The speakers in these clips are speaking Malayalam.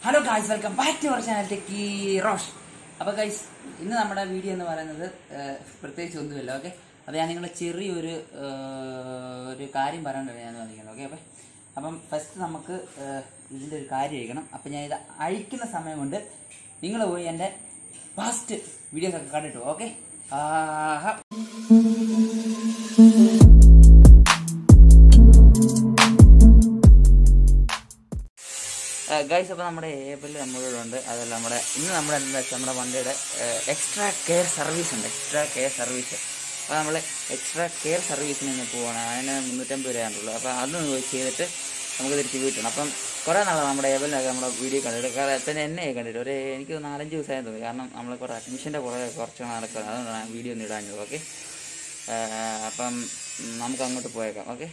Hello guys welcome back to our ചാനലിലേക്ക് റോഷ് അപ്പോൾ ഗൈസ് ഇന്ന് നമ്മുടെ വീഡിയോ എന്ന് പറയുന്നത് ഏഹ്, പ്രത്യേകിച്ച് ഒന്നുമില്ല ഓക്കെ അപ്പോൾ ഞാൻ നിങ്ങളെ ചെറിയൊരു ഏഹ്, ഒരു കാര്യം പറയാനാണ് ഞാൻ വന്നിരിക്കുന്നത് ഓക്കെ അപ്പം അപ്പം ഫസ്റ്റ് നമുക്ക് ഏഹ്, ഇതിൻ്റെ ഒരു കാര്യം അയക്കണം അപ്പം ഞാൻ ഇത് അയക്കുന്ന സമയം കൊണ്ട് നിങ്ങൾ പോയി എൻ്റെ ഫാസ്റ്റ് വീഡിയോസ് ഒക്കെ കണ്ടിട്ടു ഓക്കെ ആഹാ ഗൈസ് അപ്പോൾ നമ്മുടെ ഏപ്പിൽ നമ്മളിവിടെ ഉണ്ട് അതല്ല നമ്മുടെ ഇന്ന് നമ്മുടെ എന്താ വെച്ചാൽ നമ്മുടെ വണ്ടിയുടെ എക്സ്ട്രാ കെയർ സർവീസ് ഉണ്ട് എക്സ്ട്രാ കെയർ സർവീസ് അപ്പോൾ നമ്മൾ എക്സ്ട്രാ കെയർ സർവീസിന് ഇന്ന് പോവാണ് അതിന് മുന്നൂറ്റമ്പത് രൂപയാണുള്ളൂ അപ്പോൾ അതൊന്ന് പോയി ചെയ്തിട്ട് നമുക്ക് തിരിച്ച് വീട്ടണം അപ്പം കുറേ നാളെ നമ്മുടെ ഏബലിനൊക്കെ നമ്മുടെ വീഡിയോ കണ്ടിട്ട് കാരണം പിന്നെ എന്നെ കണ്ടിട്ട് ഒരു എനിക്ക് നാലഞ്ച് ദിവസമായി തോന്നി കാരണം നമ്മൾ കുറേ അഡ്മിഷൻ്റെ കുറേ കുറച്ച് നടക്കുക അതുകൊണ്ടാണ് വീഡിയോ ഒന്ന് ഇടാഞ്ഞത് ഓക്കെ അപ്പം ഉം, നമുക്ക് അങ്ങോട്ട് പോയേക്കാം ഓക്കെ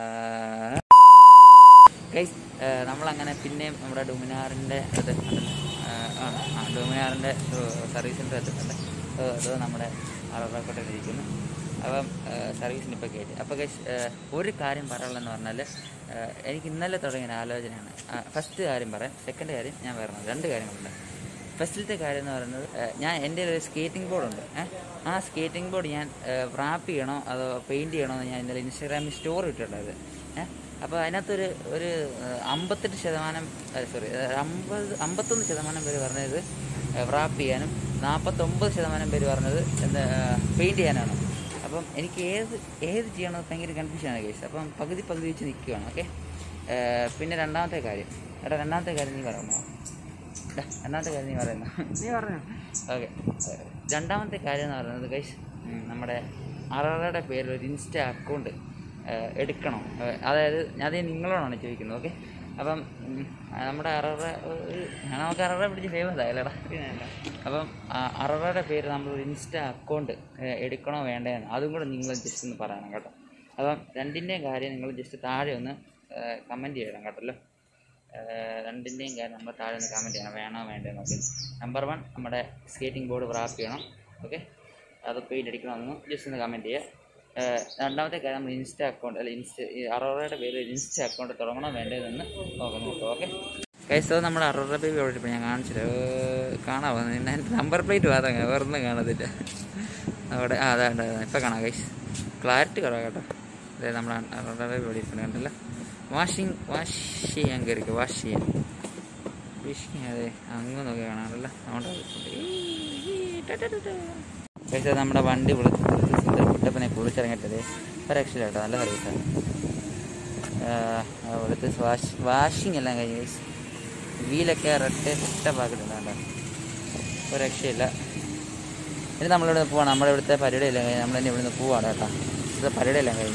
ഗൈസ് നമ്മളങ്ങനെ പിന്നെയും നമ്മുടെ ഡൊമിനാറിൻ്റെ അത് ഉണ്ടല്ലോ ആ ആ ഡൊമിനാറിൻ്റെ സർവീസിൻ്റെ എത്തിട്ടുണ്ട് അത് നമ്മുടെ അറബക്കോട്ടെ ഇരിക്കുന്നു അപ്പം സർവീസിന് ഇപ്പോൾ കയറ്റി അപ്പോൾ ഗൈസ് ഒരു കാര്യം പറയാനുള്ളതെന്ന് പറഞ്ഞാൽ എനിക്ക് ഇന്നലെ തുടങ്ങിയ ഒരു ആലോചനയാണ് ഫസ്റ്റ് കാര്യം പറയാം സെക്കൻഡ് കാര്യം ഞാൻ പറയണം രണ്ട് കാര്യങ്ങളുണ്ട് ഫസ്റ്റിലത്തെ കാര്യം എന്ന് പറയുന്നത് ഏഹ്, ഞാൻ എൻ്റെ ഒരു സ്കേറ്റിംഗ് ബോർഡുണ്ട് ഏഹ് ആ സ്കേറ്റിംഗ് ബോർഡ് ഞാൻ റാപ്പ് ചെയ്യണോ അതോ പെയിൻറ് ചെയ്യണോ എന്ന് ഞാൻ ഇന്നലെ ഇൻസ്റ്റാഗ്രാമിൽ സ്റ്റോറി ഇട്ടിട്ടുണ്ടായത് ഏഹ് അപ്പോൾ അതിനകത്തൊരു ഒരു ഏഹ്, അമ്പത്തെട്ട് ശതമാനം സോറി അമ്പത് അമ്പത്തൊന്ന് ശതമാനം പേര് പറഞ്ഞത് റാപ്പ് ചെയ്യാനും നാൽപ്പത്തൊമ്പത് ശതമാനം പേര് പറഞ്ഞത് എന്താ പെയിൻറ് ചെയ്യാനാണ് അപ്പം എനിക്ക് ഏത് ഏത് ചെയ്യണമെന്ന് ഭയങ്കര കൺഫ്യൂഷനാണ് കേസ് അപ്പം പകുതി പകുതി വെച്ച് നിൽക്കുകയാണ് ഓക്കെ പിന്നെ രണ്ടാമത്തെ കാര്യം എടാ രണ്ടാമത്തെ കാര്യം നീ പറയാമോ ദാ, രണ്ടാമത്തെ കാര്യം നീ പറയുന്നു നീ പറഞ്ഞു ഓക്കെ രണ്ടാമത്തെ കാര്യം എന്ന് പറയുന്നത് ഗൈസ് നമ്മുടെ അററയുടെ പേരിൽ ഒരു ഇൻസ്റ്റ അക്കൗണ്ട് എടുക്കണം ഏഹ്, അതായത് അത് നിങ്ങളോടാണ് ചോദിക്കുന്നത് ഓക്കെ അപ്പം ഉം, നമ്മുടെ അററ ഒരു നമുക്ക് അററ പിടിച്ച് ഫേമസ് ആയല്ലേടാ അപ്പം ആ അററയുടെ പേര് നമ്മളൊരു ഇൻസ്റ്റ അക്കൗണ്ട് എടുക്കണോ വേണ്ടതെന്ന് അതും കൂടെ നിങ്ങൾ ജസ്റ്റ് ഒന്ന് പറയണം കേട്ടോ അപ്പം രണ്ടിൻ്റെയും കാര്യം നിങ്ങൾ ജസ്റ്റ് താഴെ ഒന്ന് കമൻറ്റ് ചെയ്യണം കേട്ടല്ലോ ഏഹ് രണ്ടിൻ്റെയും കാര്യം നമ്മൾ താഴെ ഒന്ന് കമൻറ്റ് ചെയ്യണം വേണോ വേണ്ടോ നോക്കി നമ്പർ വൺ നമ്മുടെ സ്കേറ്റിംഗ് ബോർഡ് റാപ്പ് ചെയ്യണം ഓക്കെ അത് പെയിൻ്റ് അടിക്കണമെന്ന് ജസ്റ്റ് ഒന്ന് കമൻറ്റ് ചെയ്യുക ഏഹ് രണ്ടാമത്തെ കാര്യം നമ്മൾ ഇൻസ്റ്റ അക്കൗണ്ട് അല്ല ഇൻസ്റ്റ ഈ അറോറയുടെ പേരിൽ ഒരു ഇൻസ്റ്റ അക്കൗണ്ട് തുടങ്ങണോ വേണ്ടതെന്ന് നോക്കാം നോക്കാം ഓക്കെ കൈസോ നമ്മുടെ അറോറ ബേബി അവിടെ ഇപ്പോൾ ഞാൻ കാണിച്ചില്ല ഏഹ് കാണാമോ എൻ്റെ നമ്പർ പ്ലേറ്റ് വാതങ്ങ വേറെ ഒന്നും കാണത്തില്ല അവിടെ ആ അതാ ഇപ്പം കാണാം കൈസ് ക്ലാരിറ്റി കുറവാണ് കേട്ടോ അതായത് നമ്മുടെ അറോറ ബേബി ഇവിടെ ഇരിക്കുന്നത് കണ്ടല്ലോ വാഷിങ് വാഷ് ചെയ്യാൻ കയറിക്കോ വാഷ് ചെയ്യാൻ വിഷിങ് അതെ അങ്ങ് നോക്കി കാണാമല്ലോ പക്ഷേ നമ്മുടെ വണ്ടി വിളിച്ച് കുട്ടപ്പനെ കുളിച്ചിറങ്ങിട്ടത് ഒരു രക്ഷയില്ല കേട്ടോ നല്ല സർവീസാണ് അവിടുത്തെ വാഷ് വാഷിങ് എല്ലാം കഴിഞ്ഞ് guys. വീലൊക്കെ റെഡ് സെറ്റപ്പാക്കിയിട്ടുണ്ട് കേട്ടോ ഒരു രക്ഷയില്ല ഇനി നമ്മളിവിടെ പോവാണ് നമ്മുടെ ഇവിടുത്തെ പരിപാടി എല്ലാം കഴിഞ്ഞ് നമ്മൾ ഇനി ഇവിടുന്ന് പോവാണ് കേട്ടോ ഇവിടുത്തെ പരിപാടി എല്ലാം കഴിഞ്ഞ്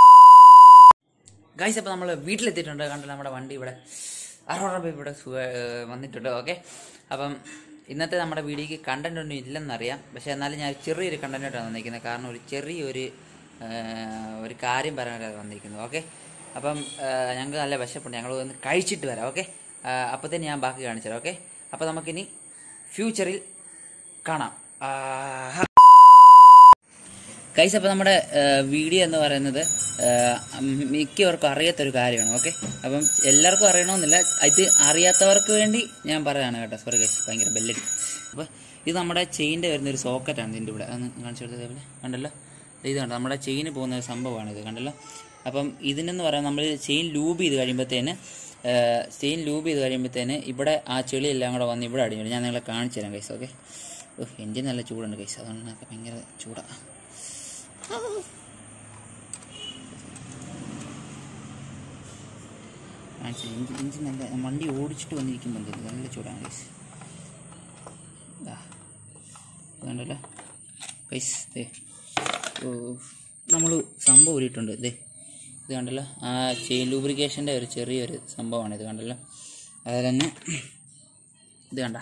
ഗൈസ് അപ്പോൾ നമ്മൾ വീട്ടിലെത്തിയിട്ടുണ്ട് കണ്ടല്ലോ നമ്മുടെ വണ്ടി ഇവിടെ അറോറ ബേബി ഇവിടെ സുഖ ഏഹ് വന്നിട്ടുണ്ട് ഓക്കെ അപ്പം ഇന്നത്തെ നമ്മുടെ വീഡിയോക്ക് കണ്ടന്റ് ഒന്നും ഇല്ലെന്നറിയാം പക്ഷേ എന്നാലും ഞാൻ ചെറിയൊരു കണ്ടന്റായിട്ടാണ് വന്നിരിക്കുന്നത് കാരണം ഒരു ചെറിയൊരു ഏഹ്, ഒരു കാര്യം പറയാനാണ് വന്നിരിക്കുന്നത് ഓക്കെ അപ്പം ഏഹ്, ഞങ്ങൾക്ക് നല്ല വിശപ്പുണ്ട് ഞങ്ങൾ ഒന്ന് കഴിച്ചിട്ട് വരാം ഓക്കെ അപ്പോഴത്തേന് ഞാൻ ബാക്കി കാണിച്ചു തരാം ഓക്കെ അപ്പോൾ നമുക്കിനി ഫ്യൂച്ചറിൽ കാണാം ആഹാ. കൈസ് അപ്പോൾ നമ്മുടെ വീഡിയോ എന്ന് പറയുന്നത് ഏഹ്, ഉം, മിക്കവർക്കും അറിയാത്തൊരു കാര്യമാണ് ഓക്കെ അപ്പം എല്ലാവർക്കും അറിയണമെന്നില്ല ഇത് അറിയാത്തവർക്ക് വേണ്ടി ഞാൻ പറയാണ് കേട്ടോ സോറി കൈസ് ഭയങ്കര ബെല്ലടി അപ്പോൾ ഇത് നമ്മുടെ ചെയിൻ്റെ വരുന്ന ഒരു സോക്കറ്റാണ് ഇതിൻ്റെ ഇവിടെ ഒന്ന് കാണിച്ചു കൊടുത്തത് ഇവിടെ കണ്ടല്ലോ ഇത് കണ്ടോ നമ്മുടെ ചെയിന് പോകുന്ന ഒരു സംഭവമാണ് ഇത് കണ്ടല്ലോ അപ്പം ഇതിനെന്ന് പറയാൻ നമ്മൾ ചെയിൻ ലൂബ് ചെയ്ത് കഴിയുമ്പോഴത്തേന് ചെയിൻ ലൂബ് ചെയ്ത് കഴിയുമ്പോഴത്തേന് ഇവിടെ ആ ചെളി എല്ലാം കൂടെ വന്ന് ഇവിടെ അടിഞ്ഞു ഞാൻ നിങ്ങളെ കാണിച്ചു തരാം കൈസ് ഓക്കെ ഓഹ് എൻജിൻ നല്ല ചൂടുണ്ട് കൈസ് അതുകൊണ്ട് എനിക്ക് ഭയങ്കര ചൂടാണ് കാണിച്ചു ഇഞ്ചി ഇഞ്ചി നല്ല വണ്ടി ഓടിച്ചിട്ട് വന്നിരിക്കുന്നുണ്ട് ഇത് നല്ല ചൂടാണ് കൈസ് വേണ്ടല്ലോ കൈസ് ദേ ഓ നമ്മൾ സംഭവം ഊരിയിട്ടുണ്ട് ദേ ഇത് കണ്ടല്ലോ ആ ചെയിൻ ലൂബ്രിക്കേഷൻ്റെ ഒരു ചെറിയൊരു സംഭവമാണ് ഇത് കണ്ടല്ലോ അതുപോലെ തന്നെ ഇത് കണ്ട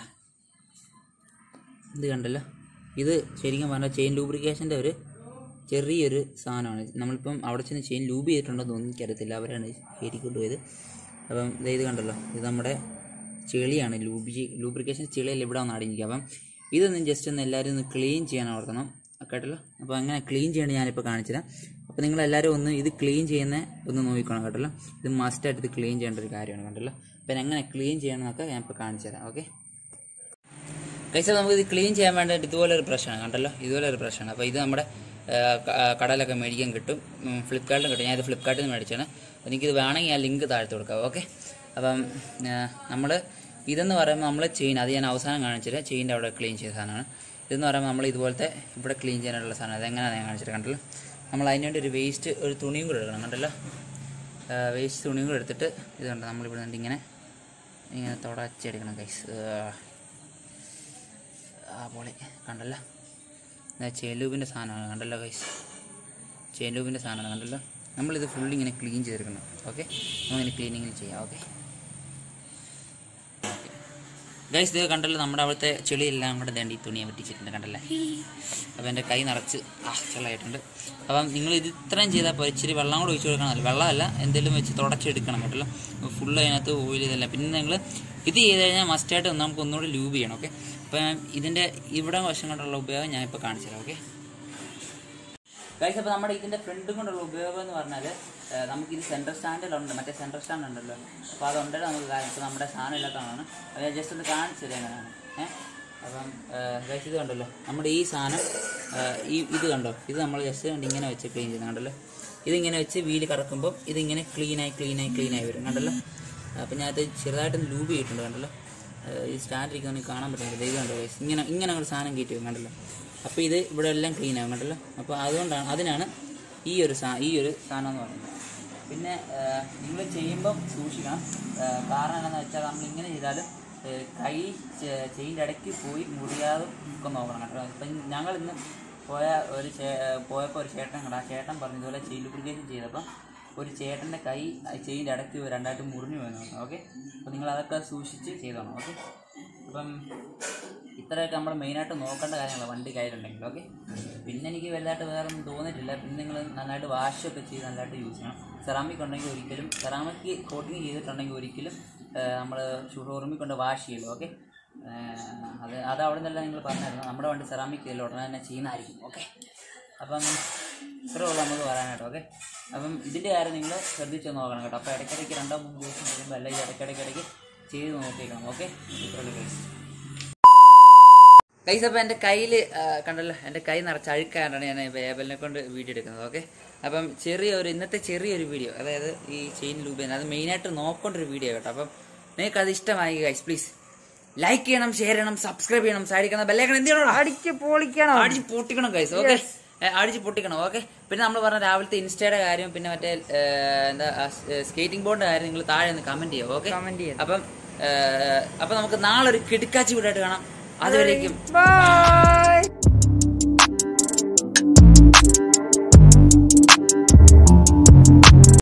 ഇത് കണ്ടല്ലോ ഇത് ശരിക്കും പറഞ്ഞാൽ ചെയിൻ ലൂബ്രിക്കേഷൻ്റെ ഒരു ചെറിയൊരു സാധനമാണ് നമ്മളിപ്പം അവിടെ ചെന്ന് ചെയിൻ ലൂബ് ചെയ്തിട്ടുണ്ടോയെന്ന് എനിക്കറിയത്തില്ല അവരാണ് കയറ്റിക്കൊണ്ട് പോയത് അപ്പം ദേ ഇത് കണ്ടല്ലോ ഇത് നമ്മുടെ ചെളിയാണ് ലൂബി ലൂബ്രിക്കേഷൻ ചെളിയല്ല ഇവിടെ വന്ന് അടങ്ങിക്കുക അപ്പം ഇതൊന്ന് ജസ്റ്റ് ഒന്ന് എല്ലാവരും ഒന്ന് ക്ലീൻ ചെയ്യാൻ ഓർക്കണം കേട്ടല്ലോ അപ്പോൾ അങ്ങനെ ക്ലീൻ ചെയ്യേണ്ട ഞാനിപ്പോൾ കാണിച്ചു തരാം അപ്പോൾ നിങ്ങൾ എല്ലാവരും ഒന്ന് ഇത് ക്ലീൻ ചെയ്യുന്ന ഒന്ന് നോക്കിക്കോണം കേട്ടല്ലോ ഇത് മസ്റ്റായിട്ട് ഇത് ക്ലീൻ ചെയ്യേണ്ട ഒരു കാര്യമാണ് കണ്ടല്ലോ അപ്പം എങ്ങനെ ക്ലീൻ ചെയ്യണമെന്നൊക്കെ ഞാൻ ഇപ്പോൾ കാണിച്ചു തരാം ഓക്കെ കഴിച്ചാൽ നമുക്ക് ഇത് ക്ലീൻ ചെയ്യാൻ വേണ്ടിയിട്ട് ഇതുപോലെ ഒരു ബ്രഷാണ് കണ്ടല്ലോ ഇതുപോലെ ഒരു ബ്രഷാണ് അപ്പോൾ ഇത് നമ്മുടെ ആ, ക- ആ, കടയിലൊക്കെ മേടിക്കാൻ കിട്ടും ഉം, ഫ്ലിപ്കാർട്ടിലും കിട്ടും ഞാനിത് ഫ്ലിപ്കാർട്ടിൽ നിന്ന് മേടിച്ചാണ് എനിക്കിത് വേണമെങ്കിൽ ആ ലിങ്ക് താഴ്ത്തി കൊടുക്കാം ഓക്കെ അപ്പം നമ്മൾ ഇതെന്ന് പറയുമ്പോൾ നമ്മൾ ചെയിൻ അത് ഞാൻ അവസാനം കാണിച്ചിട്ട് ചെയിൻ്റെ അവിടെ ക്ലീൻ ചെയ്ത സാധനമാണ് ഇതെന്ന് പറയുമ്പോൾ നമ്മൾ ഇതുപോലത്തെ ഇവിടെ ക്ലീൻ ചെയ്യാനുള്ള സാധനം അതെങ്ങനെയാണ് ഞാൻ കാണിച്ചിട്ട് കണ്ടല്ലോ നമ്മൾ അതിന് വേണ്ടി ഒരു വേസ്റ്റ് ഒരു തുണിയും കൂടെ എടുക്കണം കണ്ടല്ലോ വേസ്റ്റ് തുണിയും കൂടെ എടുത്തിട്ട് ഇത് കണ്ടോ നമ്മളിവിടെ നിന്ന് ഇങ്ങനെ ഇങ്ങനെ തുടച്ചെടുക്കണം കൈസ് ആ പൊളി കണ്ടല്ലോ ചേലൂബിൻ്റെ സാധനമാണ് കണ്ടല്ലോ കൈസ് ചേലൂബിൻ്റെ സാധനമാണ് കണ്ടല്ലോ നമ്മളിത് ഫുള്ളി ഇങ്ങനെ ക്ലീൻ ചെയ്തെടുക്കണം ഓക്കെ നമ്മളിങ്ങനെ ക്ലീനിങ്ങിൽ ചെയ്യാം ഓക്കെ ഗൈസ് ഇത് കണ്ടല്ലോ നമ്മുടെ അവിടുത്തെ ചെളിയെല്ലാം കൂടെ വേണ്ടി ഈ തുണിയെ പറ്റിച്ചിട്ടുണ്ട് കണ്ടല്ലേ അപ്പോൾ എൻ്റെ കൈ നിറച്ച് ആ ചെള്ളായിട്ടുണ്ട് അപ്പം നിങ്ങൾ ഇത് ഇത്രയും ചെയ്താൽ പോയി ഇച്ചിരി വെള്ളം കൂടെ ഒഴിച്ച് കൊടുക്കണമല്ലോ വെള്ളമല്ല എന്തെങ്കിലും വെച്ച് തുടച്ചെടുക്കണം കേട്ടല്ലോ ഫുള്ള് അതിനകത്ത് ഓയിൽ ഇതല്ല പിന്നെ നിങ്ങൾ ഇത് ചെയ്ത് കഴിഞ്ഞാൽ മസ്റ്റായിട്ട് നമുക്ക് ഒന്നുകൂടി ലൂബ് ചെയ്യണം ഓക്കെ അപ്പം ഇതിൻ്റെ ഇവിടെ വശം കൊണ്ടുള്ള ഉപയോഗം ഞാൻ ഇപ്പോൾ കാണിച്ചു തരാം ഓക്കെ ഗൈസ് അപ്പോൾ നമ്മുടെ ഇതിൻ്റെ ഫ്രണ്ട് കൊണ്ടുള്ള ഉപയോഗം എന്ന് പറഞ്ഞാൽ നമുക്ക് ഇത് സെൻട്രൽ സ്റ്റാൻഡിലുണ്ട് മറ്റേ സെൻട്രൽ സ്റ്റാൻഡ് ഉണ്ടല്ലോ അപ്പോൾ അതുണ്ടെങ്കിൽ നമുക്ക് കാര്യം ഇപ്പോൾ നമ്മുടെ സാധനം ഇല്ലാത്തതാണ് അത് ഞാൻ ജസ്റ്റ് ഒന്ന് കാണിച്ചു തരാം എങ്ങനെയാണ് ഏഹ് അപ്പം ഗൈസ് ഇത് കണ്ടല്ലോ നമ്മുടെ ഈ സാധനം ആ, ഈ ഇത് കണ്ടോ ഇത് നമ്മൾ ജസ്റ്റ് കണ്ട് ഇങ്ങനെ വെച്ച് ക്ലീൻ ചെയ്യുന്നത് കണ്ടല്ലോ ഇതിങ്ങനെ വെച്ച് വീല് കറക്കുമ്പോൾ ഇതിങ്ങനെ ക്ലീനായി ക്ലീനായി ക്ലീനായി വരും കണ്ടല്ലോ അപ്പം ഞാൻ അത് ചെറുതായിട്ടൊന്ന് ലൂബ് ചെയ്തിട്ടുണ്ട് കണ്ടല്ലോ ആ, ഈ സ്റ്റാൻഡ് ഇരിക്കുന്ന കാണാൻ പറ്റുന്നില്ല ഇത് കണ്ടോ ഗൈസ് ഇങ്ങനെ ഇങ്ങനെ അങ്ങോട്ട് സാധനം കയറ്റി വരും കണ്ടല്ലോ അപ്പോൾ ഇത് ഇവിടെ എല്ലാം ക്ലീൻ ആവും കണ്ടല്ലോ അപ്പോൾ അതുകൊണ്ടാണ് അതിനാണ് ഈ ഒരു സാ ഈ ഒരു സാധനം എന്ന് പറയുന്നത് പിന്നെ നിങ്ങൾ ചെയ്യുമ്പം സൂക്ഷിക്കണം ആ, കാരണം എന്താണെന്ന് വെച്ചാൽ നമ്മൾ ഇങ്ങനെ ചെയ്താലും ഏ, കൈ ചെയിൻ്റെ ഇടയ്ക്ക് പോയി മുറിയാതെ ഒക്കെ നോക്കണം കേട്ടോ ഇപ്പം ഞങ്ങൾ ഇന്ന് പോയ ഒരു ചേ പോയപ്പോൾ ഒരു ചേട്ടൻ കണ്ട ആ ചേട്ടൻ പറഞ്ഞു ഇതുപോലെ ചെയിൽ ലൂബ്രിക്കേഷൻ ചെയ്തപ്പോൾ ഒരു ചേട്ടൻ്റെ കൈ ചെയിൻ്റെ ഇടയ്ക്ക് രണ്ടായിട്ട് മുറിഞ്ഞു പോയെന്ന് പറഞ്ഞു ഓക്കെ അപ്പോൾ നിങ്ങൾ അതൊക്കെ സൂക്ഷിച്ച് ചെയ്തോണം ഓക്കെ അപ്പം ഇത്രയൊക്കെ നമ്മൾ മെയിനായിട്ട് നോക്കേണ്ട കാര്യങ്ങളാണ് വണ്ടി കയ്യിലുണ്ടെങ്കിൽ ഓക്കെ പിന്നെ എനിക്ക് വലുതായിട്ട് വേറെ ഒന്നും തോന്നിയിട്ടില്ല പിന്നെ നിങ്ങൾ നന്നായിട്ട് വാഷൊക്കെ ചെയ്ത് നല്ലതായിട്ട് യൂസ് ചെയ്യണം സെറാമിക് ഉണ്ടെങ്കിൽ ഒരിക്കലും സെറാമിക് കോട്ടിങ് ചെയ്തിട്ടുണ്ടെങ്കിൽ ഒരിക്കലും നമ്മൾ ഷോറൂമിൽ കൊണ്ട് വാഷ് ചെയ്യല്ലോ ഓക്കെ അത് അത് അവിടെ നിന്നെല്ലാം നിങ്ങൾ പറഞ്ഞായിരുന്നു നമ്മുടെ വണ്ടി സെറാമിക് ചെയ്യല്ലോ ഉടനെ തന്നെ ചെയ്യുന്നതായിരിക്കും ഓക്കെ അപ്പം ഇത്രേ ഉള്ളൂ നമുക്ക് പറയാനായിട്ട് ഓക്കെ അപ്പം ഇതിൻ്റെ കാര്യം നിങ്ങൾ ശ്രദ്ധിച്ച് നോക്കണം കേട്ടോ അപ്പോൾ ഇടയ്ക്കിടയ്ക്ക് രണ്ടോ മൂന്ന് ദിവസം കഴിയുമ്പോൾ എല്ലാം ഇത് ഇടയ്ക്കിടയ്ക്ക് ഇടയ്ക്ക് ചെയ്ത് നോക്കിയേക്കണം ഓക്കെ ഇത്രയുള്ളൂ കേസ് കൈസ് അപ്പോൾ എൻ്റെ കയ്യിൽ കണ്ടല്ലോ എൻ്റെ കൈ നിറച്ച് അഴുക്കാണ്ടാണ് ഞാൻ വേബലിനെ കൊണ്ട് വീഡിയോ എടുക്കുന്നത് ഓക്കെ അപ്പം ചെറിയൊരു ഇന്നത്തെ ചെറിയൊരു വീഡിയോ അതായത് ഈ ചെയിൻ ലൂബ് ചെയ്യുന്നത് അത് മെയിനായിട്ട് നോക്കേണ്ട ഒരു വീഡിയോ കേട്ടോ അപ്പം നിങ്ങൾക്ക് അത് ഇഷ്ടമായി ഗൈസ് പ്ലീസ് ലൈക്ക് ചെയ്യണം ഷെയർ ചെയ്യണം സബ്സ്ക്രൈബ് ചെയ്യണം സൈഡ് ചെയ്യണം ബെല്ലേക്കണം എന്ത് ചെയ്യണം അടിച്ച് പൊളിക്കണം അടിച്ച് പൊട്ടിക്കണം ഗൈസ് ഓക്കെ അടിച്ച് പൊട്ടിക്കണം ഓക്കെ പിന്നെ നമ്മൾ പറഞ്ഞ രാവിലത്തെ ഇൻസ്റ്റയുടെ കാര്യം പിന്നെ മറ്റേ ഏ, എന്താ സ്കേറ്റിംഗ് ബോർഡിന്റെ കാര്യം നിങ്ങൾ താഴെ ഒന്ന് കമന്റ് ചെയ്യാം ഓക്കെ Comment ചെയ്യാം. അപ്പം ഏ, അപ്പം നമുക്ക് നാളെ ഒരു കിടുക്കാച്ചി വീടായിട്ട് കാണാം അതുവരേക്കും ബൈ